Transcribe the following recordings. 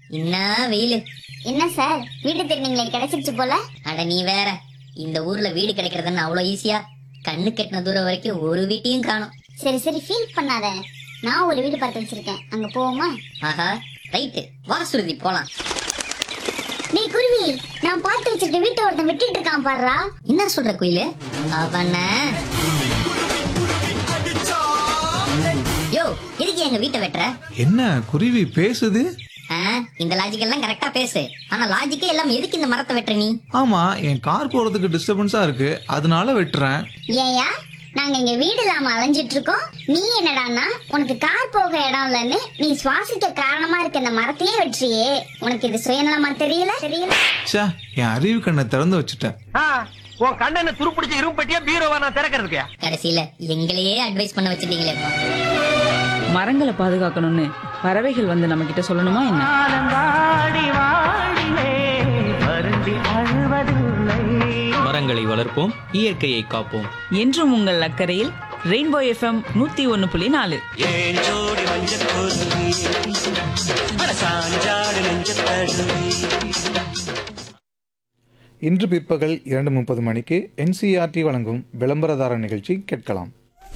என்ன வெயிலு என்ன சார் வீடு திருநீங்களே கிடைச்சிருச்சு போல அட நீ வேற இந்த ஊர்ல வீடு கிடைக்கிறதுன்னு அவ்வளவு ஈஸியா கண்ணு கெட்டின தூரம் வரைக்கும் ஒரு வீட்டையும் காணும் சரி சரி ஃபீல் பண்ணாத நான் ஒரு வீடு பார்த்து வச்சிருக்கேன் அங்க போவோமா ஆஹா ரைட்டு வா சுருதி போலாம் நீ குருவி நான் பார்த்து வச்சிருக்க வீட்டை ஒருத்தன் விட்டுட்டு இருக்கான் பாருடா என்ன சொல்ற குயிலு அவன யோ எதுக்கு எங்க வீட்டை வெட்டுற என்ன குருவி பேசுது ஆ, இந்த லாஜிக் எல்லாம் கரெக்டா பேசு ஆனா லாஜிக்கே எல்லாம் எதுக்கு இந்த மரத்தை வெட்டுற நீ ஆமா என் கார் போறதுக்கு டிஸ்டர்பன்ஸா இருக்கு அதனால வெட்டுறேன் ஏயா நாங்க இங்க வீடு இல்லாம அலைஞ்சிட்டு இருக்கோம் நீ என்னடான்னா உனக்கு கார் போக இடம் இல்லைன்னு நீ சுவாசிக்க காரணமா இருக்க இந்த மரத்தையே வெற்றியே உனக்கு இது சுயநலமா தெரியல தெரியல ச்சே என் அறிவு கண்ணை திறந்து வச்சுட்டேன் ஆ, உன் கண்ணனை துருப்பிடிச்ச இரும்பு பெட்டியா பீரோவா நான் திறக்கிறதுக்கு கடைசியில எங்களையே அட்வைஸ் பண்ண வச்சிட்டீங்களே மரங்களை பாதுகாக்கணும்னு பறவைகள் வந்து நம்ம கிட்ட சொல்லணுமா என்ன வாடி வாடிலே வருந்தி அழுவதில்லை மரங்களை வளர்ப்போம் இயற்கையை காப்போம் என்றும் உங்கள் அக்கறையில் ரெயின்போ எஃப்எம் நூத்தி ஒன்னு புள்ளி நாலு ஏன் ஜோடி மஞ்சள் கொடி அட சாஞ்சாடு நெஞ்ச இன்று பிற்பகல் இரண்டு முப்பது மணிக்கு என்சிஆர்டி வழங்கும் விளம்பரதார நிகழ்ச்சி கேட்கலாம்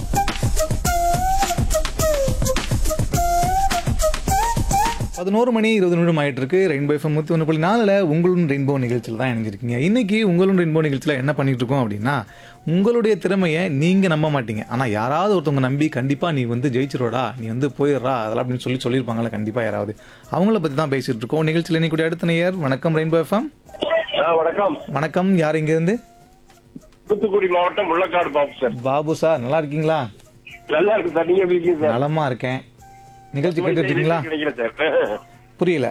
பதினோரு மணி இருபது நிமிடம் ஆயிட்டு இருக்கு ரெயின்போ எஃப்எம் நூற்றி ஒன்று புள்ளி நாலில் உங்களும் ரெயின்போ நிகழ்ச்சியில் தான் இணைஞ்சிருக்கீங்க இன்னைக்கு உங்களும் ரெயின்போ நிகழ்ச்சியில் என்ன பண்ணிட்டு இருக்கோம் அப்படின்னா உங்களுடைய திறமையை நீங்கள் நம்ப மாட்டீங்க ஆனால் யாராவது ஒருத்தவங்க நம்பி கண்டிப்பாக நீ வந்து ஜெயிச்சிரோடா நீ வந்து போயிடுறா அதெல்லாம் அப்படின்னு சொல்லி சொல்லியிருப்பாங்களே கண்டிப்பாக யாராவது அவங்கள பற்றி தான் பேசிட்டு இருக்கோம் நிகழ்ச்சியில் இன்னைக்கு அடுத்த நேயர் வணக்கம் ரெயின்போ எஃப்எம் வணக்கம் வணக்கம் யார் இங்கேருந்து தூத்துக்குடி மாவட்டம் முள்ளக்காடு பாபு சார் பாபு சார் நல்லா இருக்கீங்களா நல்லா இருக்கு சார் நீங்க எப்படி இருக்கீங்க சார் நலமா இருக்கேன் நிகழ்ச்சி கேட்டுட்டு இருக்கீங்களா கிடைக்கல சார் புரியல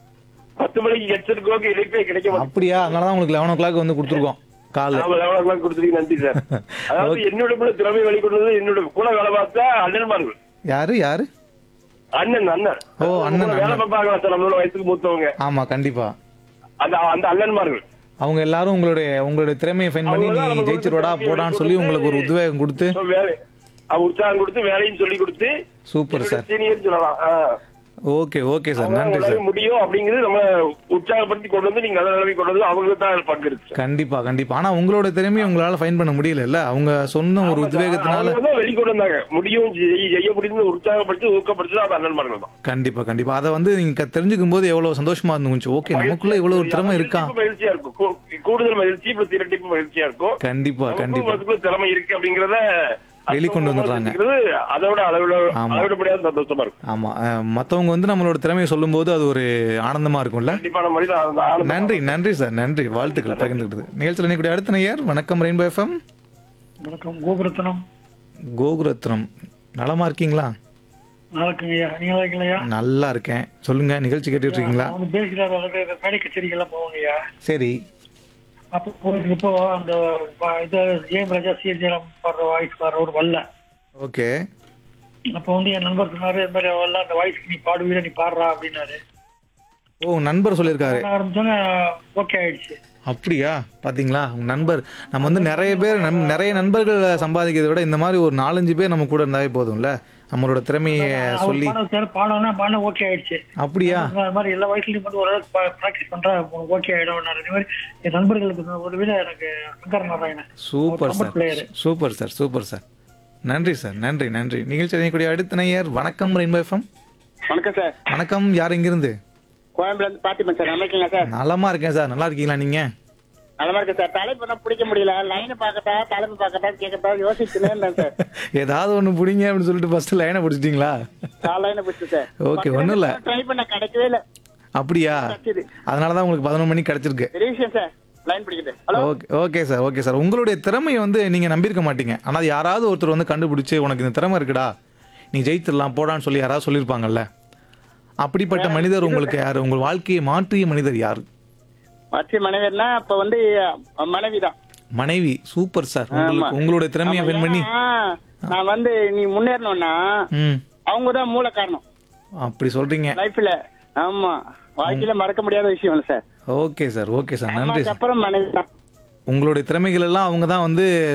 பத்து மணிக்கு ஹெட்செட் இணைப்பே கிடைக்க மாட்டேங்குது அப்படியா அதனால தான் உங்களுக்கு லெவன் ஓ கிளாக் வந்து கொடுத்துருக்கோம் கால் நாம லெவன் ஓ கிளாக் கொடுத்துருக்கீங்க நன்றி சார் அதாவது என்னோட கூட திறமை வெளிக்கொண்டது என்னோட கூட வேலை பார்த்தா அண்ணன்மார்கள் யாரு யாரு அண்ணன் அண்ணன் ஓ, அண்ணன், கூட வேலை அண்ணன். பார்ப்பாங்களா சார் நம்மளோட வயசுக்கு மூத்தவங்க ஆமா கண்டிப்பா அந்த அந்த அண்ணன்மார்கள் அவங்க எல்லாரும் உங்களுடைய உங்களுடைய திறமையை ஃபைன் பண்ணி அவங்க நீ நமக்கு ஜெயிச்சிரோடா வந்து போடான்னு சொல்லி உங்களுக்கு ஒரு உத்வேகம் கொடுத்து So, வேலை அவ உற்சாகம் கொடுத்து வேலையும் சொல்லி கொடுத்து சூப்பர் சார் சீனியர் சொல்லலாம் ஆ. ஓகே ஓகே சார் அவங்க நன்றி உங்களால சார் முடியும் அப்படிங்கிறது நம்ம உற்சாகப்படுத்தி கொண்டு வந்து நீங்க நல்ல நிலைமை கொண்டு வந்து அவங்களுக்கு தான் பங்கு இருக்கு சார். கண்டிப்பா கண்டிப்பா ஆனா உங்களோட திறமையை உங்களால ஃபைன் பண்ண முடியல அவங்க சொன்ன ஒரு உத்வேகத்தினால அவங்க தான் வெளிக்கொண்டு வந்தாங்க முடியும் செய்ய செய்ய முடியும்னு உற்சாகப்படுத்தி ஊக்கப்படுத்தி அது அண்ணன்மார்கள் தான் கண்டிப்பா கண்டிப்பா அதை வந்து நீங்க தெரிஞ்சுக்கும் போது எவ்வளவு சந்தோஷமா இருந்துச்சு ஓகே நமக்குள்ள இவ்வளவு ஒரு திறமை இருக்கா இரட்டிப்பு மகிழ்ச்சியா இருக்கும் கூ- கூடுதல் மகிழ்ச்சி பிளஸ் இரட்டிப்பு மகிழ்ச்சியா இருக்கும் கண்டிப்பா நமக்கும் கண்டிப்பா அதுக்குள்ள திறமை இருக்கு அப்படிங்கறத வெளிக்கொண்டு வந்துடுறாங்க. அப்படிங்கிறது அதோட அளவிட ஆமா. அளவிட முடியாத சந்தோஷமா இருக்கும் ஆமா அஹ், மத்தவங்க வந்து நம்மளோட திறமையை சொல்லும்போது அது ஒரு ஆனந்தமா இருக்கும்ல கண்டிப்பான மனித அந்த ஆனந்தம். நன்றி நன்றி சார் நன்றி வாழ்த்துக்கள் பகிர்ந்துக்கிட்டது நிகழ்ச்சியில் இன்னைக்கு அடுத்த நேயர் வணக்கம் ரெயின்போ எஃப்எம் வணக்கம் கோபுரத்தனம் கோகுரத்னம் நலமா இருக்கீங்களா நல்லா இருக்குங்கய்யா நீங்க நல்லா இருக்கீங்களா நல்லா இருக்கேன் சொல்லுங்க நிகழ்ச்சி கேட்டுட்டு இருக்கீங்களா அவங்க பேசுகிறார் வந்து மேடை கச்சேரிக்கெல்லாம் போவாங்கய்யா சரி அப்போ போயிட்டு இப்போ அந்த வ- இது ஜெயம் ராஜா சி ஜெயம் பாடுற வாய்ஸ் பாடுறவர் வரல ஓகே அப்போ வந்து என் நண்பர் சொன்னாரு இந்த மாதிரி வரல அந்த வாய்ஸ்க்கு நீ பாடுவீர நீ பாடுறா அப்படின்னாரு ஓ உங்க நண்பர் சொல்லியிருக்காரு நான் ஆரம்பிச்சோன்னே ஓகே ஆயிடுச்சு அப்படியா பாத்தீங்களா உங்க நண்பர் நம்ம வந்து நிறைய பேர் நம்- நிறைய நண்பர்கள் சம்பாதிக்கிறதை விட இந்த மாதிரி ஒரு நாலஞ்சு பேர் நம்ம கூட இருந்தாவே போதும்ல நம்மளோட திறமையை அவர் சொல்லி பாட பாடணும்னா பாட ஓகே ஆயிடுச்சு அப்படியா அது மாதிரி எல்லா வயசுலயும் வந்து ஒரு ப்ராக்டிஸ் பண்றா ஓகே ஆயிடும் அதே மாதிரி என் நண்பர்களுக்கு ஒரு விட எனக்கு சங்கர் நாராயணன் சூப்பர் அவர் sir player super sir super sir நன்றி சார் நன்றி நன்றி நிகழ்ச்சி அணியக்கூடிய அடுத்த நேயர் வணக்கம் ரெயின்போ எஃப்எம் வணக்கம் சார் வணக்கம் யார் இங்கிருந்து கோயம்புல இருந்து பாத்திமா சார் நல்லா இருக்கீங்களா சார் நலமா இருக்கேன் சார் நல்லா இருக்கீங்களா நீங்க நல்லா இருக்கு சார் தலைப்பு தான் பிடிக்க முடியல லைன் பார்க்கட்டா தலைப்பு பார்க்கட்டா கேட்கட்டா யோசிச்சுனே இருந்தேன் சார் ஏதாவது ஒண்ணு பிடிங்க அப்படின்னு சொல்லிட்டு ஃபர்ஸ்ட் லைனை பிடிச்சிட்டீங்களா லைனை பிடிச்சு சார் ஓகே ஒண்ணும் இல்ல ட்ரை பண்ண கிடைக்கவே இல்ல அப்படியா கிடைச்சது அதனாலதான் உங்களுக்கு பதினொன்று மணிக்கு கிடைச்சிருக்கு பெரிய விஷயம் சார் லைன் பிடிக்குது hello okay okay sir okay sir உங்களுடைய திறமையை வந்து நீங்க நம்பியிருக்க மாட்டீங்க ஆனா யாராவது ஒருத்தர் வந்து கண்டுபிடிச்சு உனக்கு இந்த திறமை இருக்குடா நீ ஜெயித்திடலாம் போடான்னு சொல்லி யாராவது சொல்லியிருப்பாங்கல்ல அப்படிப்பட்ட மனிதர் உங்களுக்கு யாரு உங்கள் வாழ்க்கையை மாற்றிய மனிதர் யார் மற்ற மனைவினா அப்ப வந்து மனைவி தான் மனைவி சூப்பர் சார் உங்களுக்கு உங்களுடைய திறமையை வென் பண்ணி நான் வந்து நீ முன்னேறணும்னா ம் அவங்க தான் மூல காரணம் அப்படி சொல்றீங்க லைஃப்ல ஆமா வாழ்க்கையில மறக்க முடியாத விஷயம் இல்ல sir okay sir okay sir நன்றி சார் அப்புறம் மனைவி தான் உங்களுடைய திறமைகள் எல்லாம் அவங்க தான் வந்து